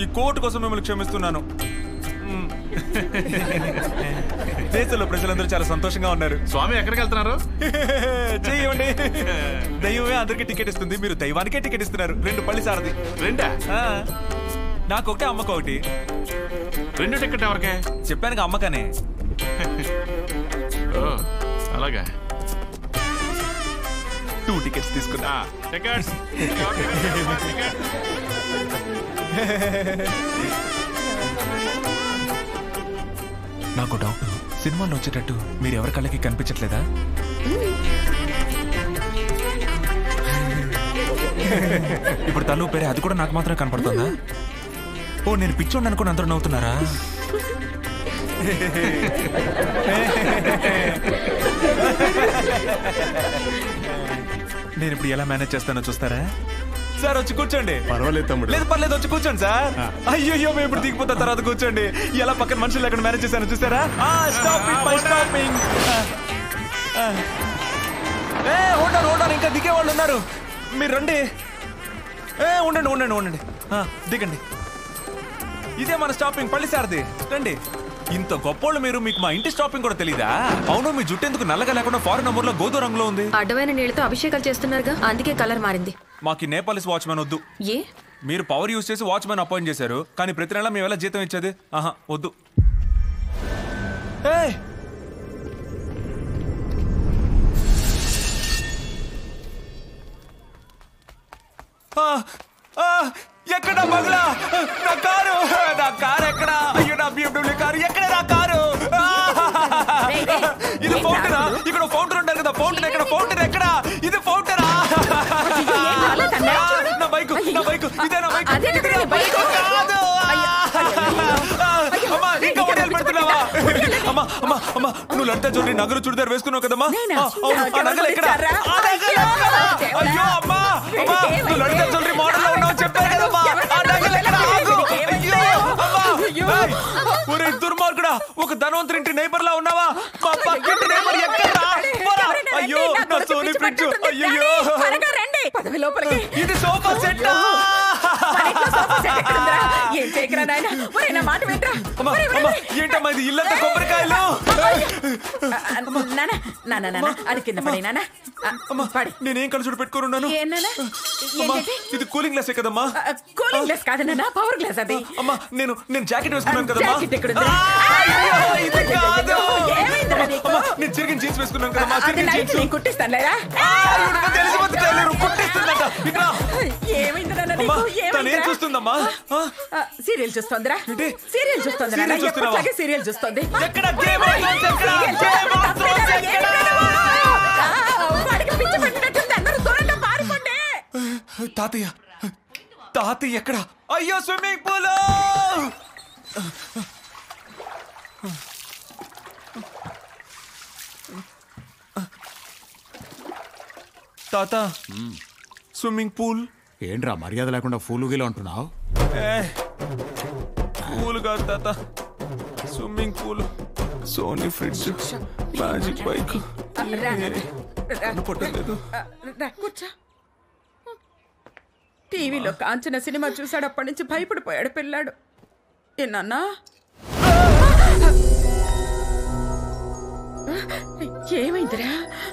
ఈ కోర్టు కోసం మిమ్మల్ని క్షమిస్తున్నాను మ్. దేశంలో ప్రజలందరూ చాలా సంతోషంగా ఉన్నారు స్వామి ఎక్కడికి వెళ్తున్నారు చెయ్యండి దైవమే అందరికీ టికెట్ ఇస్తుంది మీరు దైవానికే టికెట్ ఇస్తున్నారు రెండు పల్లి సారది రెండా ఆ, నాకొకటి అమ్మకొకటి రెండు టికెట్ ఎవరికే చెప్పాను అమ్మకనే ఓ అలాగా టూ టికెట్స్ తీసుకున్నా టికెట్స్ టికెట్ నాకు డౌట్ సినిమాలో వచ్చేటట్టు మీరు ఎవరి కళ్ళకి కనిపించట్లేదా ఇప్పుడు తను పేరే అది కూడా నాకు మాత్రమే కనపడుతుందా ఓ నేను పిచ్చోండి అనుకుని అందరూ నవ్వుతున్నారా నేను ఇప్పుడు ఎలా మేనేజ్ చేస్తానో చూస్తారా సార్ వచ్చి కూర్చోండి పర్వాలేదు తమ్ముడు లేదు పర్లేదు వచ్చి కూర్చోండి సార్ అయ్యో మేము ఇప్పుడు దిగిపోతా తర్వాత కూర్చోండి ఎలా పక్కన మనుషులు ఎక్కడ మేనేజ్ చేశాను చూసారా స్టాపింగ్ బై స్టాపింగ్ ఏ ఉండండి ఉండండి ఇంకా దిగే వాళ్ళు ఉన్నారు మీరు రండి ఏ ఉండండి ఉండండి ఉండండి ఆ, దిగండి ఇదే మన స్టాపింగ్ పల్లి సార్ది రండి ఇంత గొప్పోళ్ళు మీరు మీకు మా ఇంటి స్టాపింగ్ కూడా తెలీదా అవును మీ జుట్టు ఎందుకు నల్లగా లేకుండా ఫారెన్ నంబర్లో గోధుమ రంగులో ఉంది అడ్డమైన నీళ్ళతో అభిషేకాలు చేస్తున్నారుగా అందుకే కలర్ మారింది మాకు ఈ నేపాలిస్ వాచ్మెన్ వద్దు ఏ మీరు పవర్ యూజ్ చేసి వాచ్మెన్ అపాయింట్ చేశారు కానీ ప్రతి నెల మేము ఎలా జీతం ఇచ్చేది ఆహా వద్దు ఏయ్! ఆ, ఆ, ఎక్కడ బంగ్లా నా కారు నా కారు ఎక్కడ అయ్యో నా బిఎండబ్ల్యూ కారు ఎక్కడ నా కారు ఆ! ఇది ఫౌంటనా ఇక్కడ ఫౌంటన్ ఉంటారు కదా ఫౌంటన్ ఎక్కడ ఫౌంటన్ ఎక్కడ ఇది ఫౌంటనా నా బైక్ నా బైక్ ఇదే నా బైక్ అదే ఇది నా బైక్ కాదు అమ్మా ఇంకా హోటల్ పెడుతున్నావా అమ్మా అమ్మా అమ్మా నువ్వు లలిత జ్యువెలరీ నగలు చుడిదార్ వేసుకున్నావు కదమ్మా ఆ, అవును, ఆ నగలు ఎక్కడ ఆ నగలు ఎక్కడ అయ్యో అమ్మా అమ్మా నువ్వు లలిత జ్యువెలరీ మోడల్ లో ఉన్నావు చెప్పాను కదమ్మా ఆ నగలు ఎక్కడ ఆగు అయ్యో అమ్మా ఏయ్, ఒరే దుర్మార్గుడా ఒక ధనవంతుడి ఇంటి నైబర్ లా ఉన్నావా మా పక్కింటి నైబర్ ఎక్కడ పోరా. అయ్యో నా సోనీ ఫ్రిడ్జ్ అయ్యో పదవి లోపలికి ఇది సోఫా సెట్ మన ఇంట్లో సోఫా సెట్ ఎక్కడుందిరా? ఏం చేయకరా నాయన ఒరే నా మాట వింటరా అమ్మా అమ్మా ఏంటమ్మా ఇది ఇల్లంతా కొబ్బరికాయలు నాన్న నాన్న నాన్న అది కింద పడి నాన్న అమ్మా నేనేం కలుసుడు పెట్టుకొని ఉన్నాను ఏం నాన్న అమ్మా ఏంటంటే ఇది కూలింగ్ గ్లాసే కదమ్మా కూలింగ్ గ్లాస్ కాదు నాన్న పవర్ గ్లాస్ అది అమ్మా నేను నేను జాకెట్ వేసుకున్నాను కదమ్మా జాకెట్ ఎక్కడుందిరా? అయ్యో, ఇది కాదు ఏమైందిరా నీకు? అమ్మా నేను చిరిగిన జీన్స్ వేసుకున్నాను కదమ్మా అది చిరిగిన నైట్ జీన్స్ నేను కుట్టిస్తాను లేరా తెలిసిపోతే టైలర్ కుట్టిస్తుందట ఇక్కడ ఏమైంది నాన్న అమ్మా నీకు తను ఏం చూస్తుందమ్మా ఆ? సీరియల్ చూస్తోందిరా సీరియల్ చూస్తుంది నాన్న సీరియల్ చూస్తున్నావా? ఎప్పటిలాగే సీరియల్ చూస్తుంది ఎక్కడ గేమ్ ఆఫ్ థ్రోన్స్ ఎక్కడ గేమ్ ఆఫ్ థ్రోన్స్ ఎక్కడ వాడికి పిచ్చి పట్టినట్టుంది అందరూ దూరంగా పారిపోండి తాతయ్య తాతయ్య ఎక్కడ అయ్యో స్విమ్మింగ్ పూల్ తాత స్విమ్మింగ్ పూల్ ఏంట్రా మర్యాద లేకుండా ఫూలు గీలో అంటున్నావు పూల్ కాదు తాత swimming pool Sony fridge magic bike రా. కనపడలేదు రా, కూర్చో టీవీలో కాంచన సినిమా చూశాడు అప్పటి నుంచి భయపడిపోయాడు పిల్లాడు ఏనన్నా ఏమైందిరా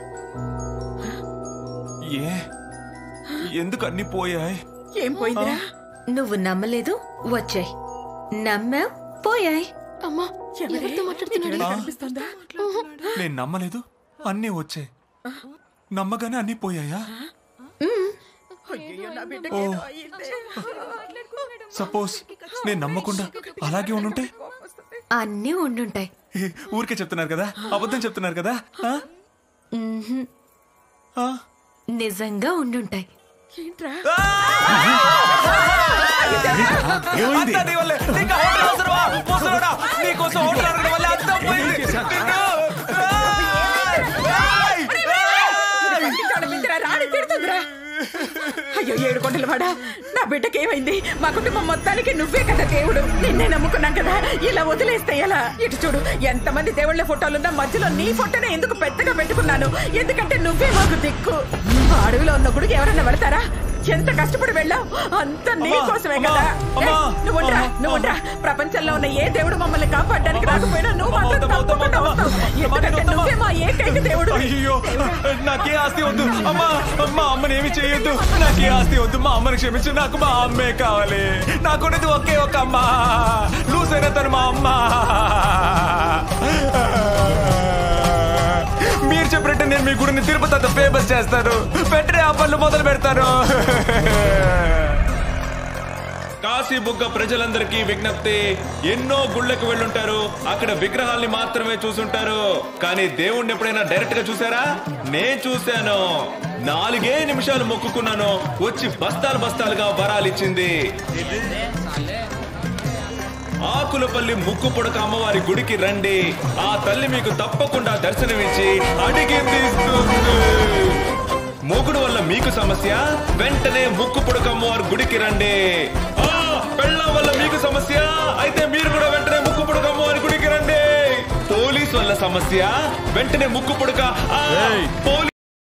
ఏ ఎందుకు అన్ని పోయాయి ఏం పోయిందిరా నువ్వు నమ్మలేదు వచ్చాయి నమ్మావు పోయాయి అమ్మా ఎవరితో మాట్లాడుతున్నాడు ఆ? కనిపిస్తుందా నేను నమ్మలేదు అన్నీ వచ్చాయి నమ్మగానే అన్నీ పోయాయా అయ్యయ్యో, నా ఓ బిడ్డకి ఏదో అయ్యింది. సపోజ్ నేను నమ్మకుండా అలాగే ఉండుంటే అన్నీ ఉండుంటాయి ఏ, ఊరికే చెప్తున్నారు కదా అబద్ధం చెప్తున్నారు కదా ఆ? మ్మ్హ్మ్. ఆ? నిజంగా ఉండుంటాయి ఏంట్రా అంతా నీ వల్లే. నీకు ఆ హోటల్ అవసరమా? ముసలోడా, నీకోసం హోటల్ అడగడం వల్లే అంతా పోయింది. నిన్ను. ఏయ్! ఏయ్! ఇంటికాడ బిడ్డరా రాని తిడుతుందిరా అయ్యో ఏడు కొండల వాడా నా బిడ్డకి ఏమైంది మా కుటుంబం మొత్తానికి నువ్వే కదా దేవుడు నిన్నే నమ్ముకున్నాం కదా ఇలా వదిలేస్తే ఎలా ఇటు చూడు ఎంతమంది దేవుళ్ళ ఫోటోలున్నా మధ్యలో నీ ఫోటోనే ఎందుకు పెద్దగా పెట్టుకున్నాను ఎందుకంటే నువ్వే మాకు దిక్కు ఆ అడవిలో ఉన్నప్పుడు ఎవరన్నా పడతారా ఎంత కష్టపడి వెళ్ళావు అంత నీ అమ్మా, కోసమే అమ్మా, కదా అమ్మా, ఏయ్, నువ్వు ఉండరా, అమ్మా, నువ్వు ఉండరా. ప్రపంచంలో ఉన్న ఏ దేవుడు మమ్మల్ని కాపాడడానికి రాకపోయినా నువ్వు అమ్మా, మాత్రం వద్దమ్మా, తప్పకుండా వద్దమ్మా, వస్తావు అమ్మా, ఎందుకంటే వద్దమ్మా. నువ్వే మా ఏకైక దేవుడు అయ్యో నాకే ఆస్తి వద్దు అమ్మా మా అమ్మని ఏమి చేయొద్దు నాకే ఆస్తి వద్దు మా అమ్మని క్షమించు నాకు మా అమ్మే కావాలి నాకున్నది ఒకే ఒక అమ్మ లూసైన తను మా అమ్మ మీరు చెప్పినట్టు నేను మీ గుడిని తిరుపతి అంత ఫేమస్ చేస్తాను వెంటనే ఆ పనులు మొదలు పెడతాను కాశీబుగ్గ ప్రజలందరికీ విజ్ఞప్తి ఎన్నో గుళ్ళకు వెళ్ళుంటారు అక్కడ విగ్రహాల్ని మాత్రమే చూసుంటారు కానీ దేవుణ్ణి ఎప్పుడైనా డైరెక్ట్ గా చూసారా నేను చూశాను నాలుగే నిమిషాలు మొక్కుకున్నాను వచ్చి బస్తాలు బస్తాలుగా వరాలు ఇచ్చింది ఆకులపల్లి ముక్కు పొడక అమ్మవారి గుడికి రండి ఆ తల్లి మీకు తప్పకుండా దర్శనమిచ్చి అడిగింది ఇస్తుంది మొగుడు వల్ల మీకు సమస్య వెంటనే ముక్కు పొడక అమ్మవారి గుడికి రండి ఆ, పెళ్ళాం వల్ల మీకు సమస్య అయితే మీరు కూడా వెంటనే ముక్కు పొడక అమ్మవారి గుడికి రండి పోలీస్ వల్ల సమస్య వెంటనే ముక్కు పొడక ఆ, పోలీ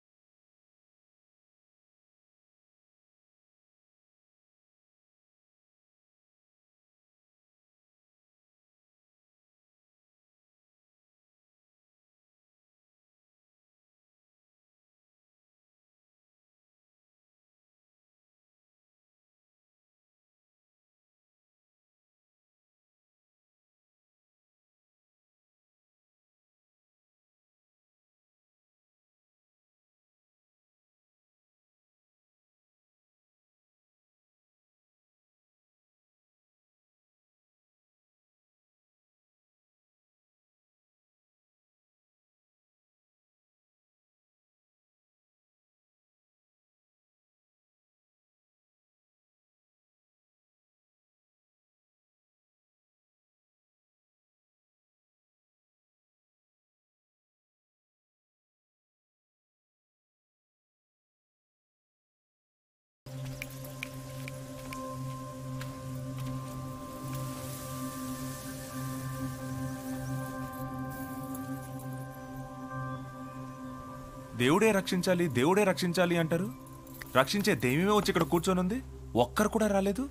దేవుడే రక్షించాలి దేవుడే రక్షించాలి అంటారు రక్షించే దెయ్యమే వచ్చి ఇక్కడ కూర్చొనుంది ఒక్కరు కూడా రాలేదు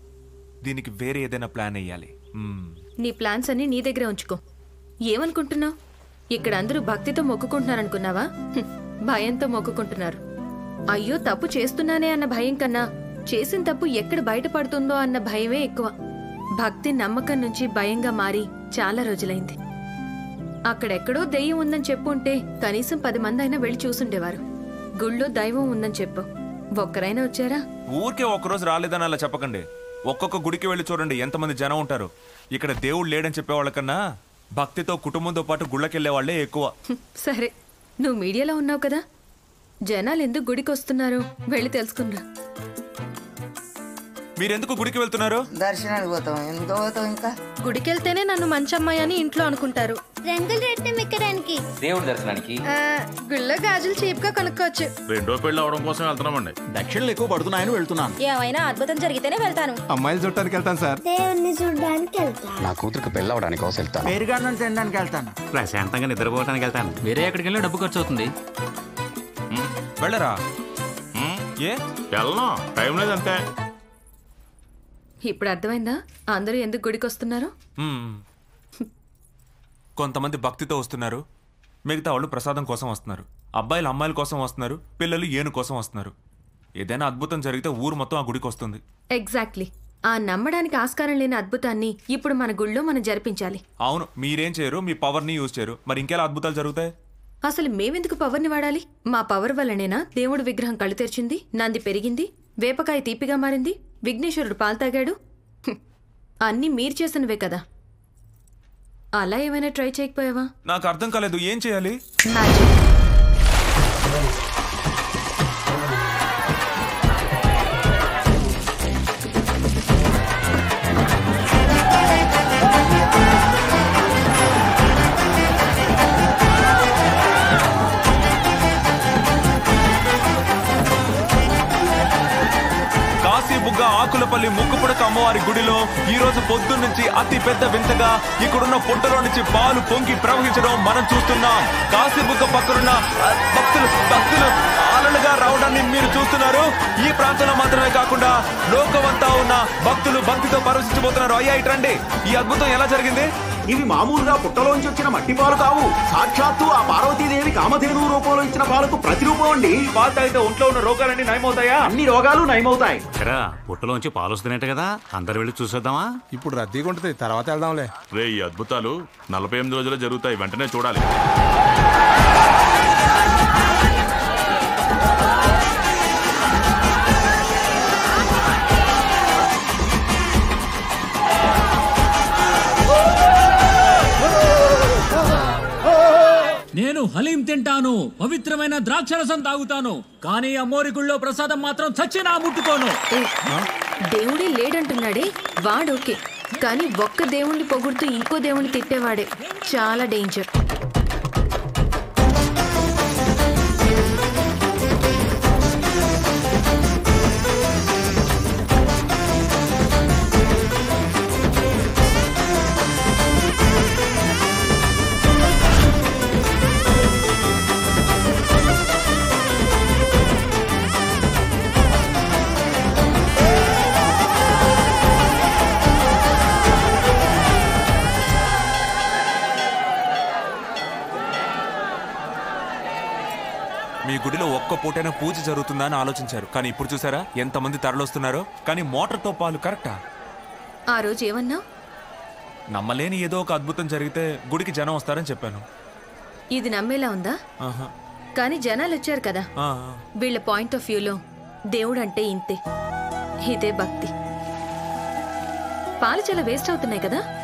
దీనికి వేరే ఏదైనా ప్లాన్ వేయాలి మ్మ్. నీ ప్లాన్స్ అన్ని నీ దగ్గర ఉంచుకో ఏమనుకుంటున్నావు ఇక్కడ అందరూ భక్తితో మొక్కుకుంటున్నారనుకున్నావా హ్మ్, భయంతో మొక్కుకుంటున్నారు అయ్యో తప్పు చేస్తున్నానే అన్న భయం కన్నా చేసిన తప్పు ఎక్కడ బయటపడుతుందో అన్న భయమే ఎక్కువ భక్తి నమ్మకం నుంచి భయంగా మారి చాలా రోజులైంది అక్కడెక్కడో దెయ్యం ఉందని చెప్పుంటే కనీసం పది మంది అయినా వెళ్ళి చూసుండేవారు గుళ్ళో దైవం ఉందని చెప్పు ఒక్కరైనా వచ్చారా ఊరికే ఒక్కరోజు రాలేదని అలా చెప్పకండి ఒక్కొక్క గుడికి వెళ్ళి చూడండి ఎంతమంది జనం ఉంటారు ఇక్కడ దేవుడు లేడని చెప్పేవాళ్ళకన్నా భక్తితో కుటుంబంతో పాటు గుళ్ళకెళ్లే వాళ్ళే ఎక్కువ హ్మ్, సరే నువ్వు మీడియాలో ఉన్నావు కదా జనాలు ఎందుకు గుడికి వస్తున్నారు వెళ్ళి తెలుసుకున్నా మీరెందుకు గుడికి వెళ్తున్నారు దర్శనానికి పోతాం ఎందుకు పోతాం ఇంకా గుడికెళ్తేనే నన్ను మంచి అమ్మాయి అని ఇంట్లో అనుకుంటారు రంగులు రెట్టం ఎక్కడానికి దేవుడి దర్శనానికి ఆ, గుళ్ళో గాజులు చీప్ గా కొనుక్కోవచ్చు రెండో పెళ్లి అవడం కోసం వెళ్తున్నామండి దక్షిణలు ఎక్కువ పడుతున్నాయని వెళ్తున్నాను ఏమైనా అద్భుతం జరిగితేనే వెళ్తాను అమ్మాయిలు చుట్టానికి వెళ్తాను సార్ దేవుణ్ణి చూడడానికి వెళ్తాను నా కూతురికి పెళ్ళి అవడానికి కోసం వెళ్తాను పేరుగాడిని తినడానికి వెళ్తాను ప్రశాంతంగా నిద్రపోవడానికి వెళ్తాను వేరే ఎక్కడికి వెళ్ళినా డబ్బు ఖర్చు అవుతుంది వెళ్ళరా ఏ వెళ్ళను టైం లేదు అంతే ఇప్పుడు అర్థమైందా అందరూ ఎందుకు గుడికి వస్తున్నారు మ్మ్. కొంతమంది భక్తితో వస్తున్నారు మిగతా వాళ్ళు ప్రసాదం కోసం వస్తున్నారు అబ్బాయిలు అమ్మాయిల కోసం వస్తున్నారు పిల్లలు ఏను కోసం వస్తున్నారు ఏదైనా అద్భుతం జరిగితే ఊరు మొత్తం ఆ గుడికి వస్తుంది ఎగ్జాక్ట్లీ ఆ నమ్మడానికి ఆస్కారం లేని అద్భుతాన్ని ఇప్పుడు మన గుళ్ళో మనం జరిపించాలి అవును మీరేం చేయరు మీ పవర్ని యూజ్ చేయరు మరి ఇంకెలా అద్భుతాలు జరుగుతాయి అసలు మేమెందుకు పవర్ని వాడాలి మా పవర్ వల్లనేనా దేవుడు విగ్రహం కళ్ళు తెరిచింది నంది పెరిగింది వేపకాయ తీపిగా మారింది విఘ్నేశ్వరుడు పాలు తాగాడు హ్మ్. అన్నీ మీరు చేసినవే కదా అలా ఏమైనా ట్రై చేయకపోయావా నాకు అర్థం కాలేదు ఏం చేయాలి మ్యాజిక్ కాశీబుగ్గ ఆకులపల్లి ముక్కుపుడక అమ్మవారి గుడిలో ఈ రోజు పొద్దున్నుంచి అతి పెద్ద వింతగా ఇక్కడున్న పుట్టలో నుంచి పాలు పొంగి ప్రవహించడం మనం చూస్తున్నాం కాశీబుగ్గ పక్కనున్న ఆ, భక్తులు భక్తులు పాలను వరల్డ్గా రావడాన్ని మీరు చూస్తున్నారు ఈ ప్రాంతంలో మాత్రమే కాకుండా లోకమంతా ఉన్న భక్తులు భక్తితో పరవశించబోతున్నారు అయ్యా ఇట్రండి ఈ అద్భుతం ఎలా జరిగింది ఇవి మామూలుగా పుట్టలోంచి వచ్చిన మట్టి పాలు కావు సాక్షాత్తు ఆ పార్వతీదేవి కామధేను రూపంలో ఇచ్చిన పాలకు ప్రతిరూపం అండి పాలు తాగితే ఒంట్లో ఉన్న రోగాలన్నీ నయమవుతాయా అన్ని రోగాలు నయమవుతాయి ఎరా పుట్టలోంచి పాలు వస్తున్నట్టు కదా అందరు వెళ్ళి చూసేద్దామా ఇప్పుడు రద్దీగా ఉంటుంది తర్వాత వెళ్దాంలే రే ఈ అద్భుతాలు నలభై ఎనిమిది రోజులు జరుగుతాయి వెంటనే చూడాలి నేను హలీం తింటాను పవిత్రమైన ద్రాక్షరసం తాగుతాను కానీ అమ్మోరి గుళ్ళో ప్రసాదం మాత్రం చచ్చినా ముట్టుకోను ఏ, దేవుడే లేడంటున్నాడే వాడోకే కానీ ఒక్క దేవుణ్ణి పొగుడుతూ ఇంకో దేవుణ్ణి తిట్టేవాడే చాలా డేంజర్ మీ గుడిలో ఒక్క పూటైనా పూజ జరుగుతుందా అని ఆలోచించారు కానీ ఇప్పుడు చూసారా ఎంతమంది తరలొస్తున్నారో కానీ మోటార్తో పాలు కరెక్టా ఆ రోజు ఏమన్నా నమ్మలేని ఏదో ఒక అద్భుతం జరిగితే గుడికి జనం వస్తారని చెప్పాను ఇది నమ్మేలా ఉందా ఆహా. కానీ జనాలు వచ్చారు కదా ఆ, వీళ్ళ పాయింట్ ఆఫ్ వ్యూలో దేవుడు అంటే ఇంతే ఇదే భక్తి పాలు చాలా వేస్ట్ అవుతున్నాయి కదా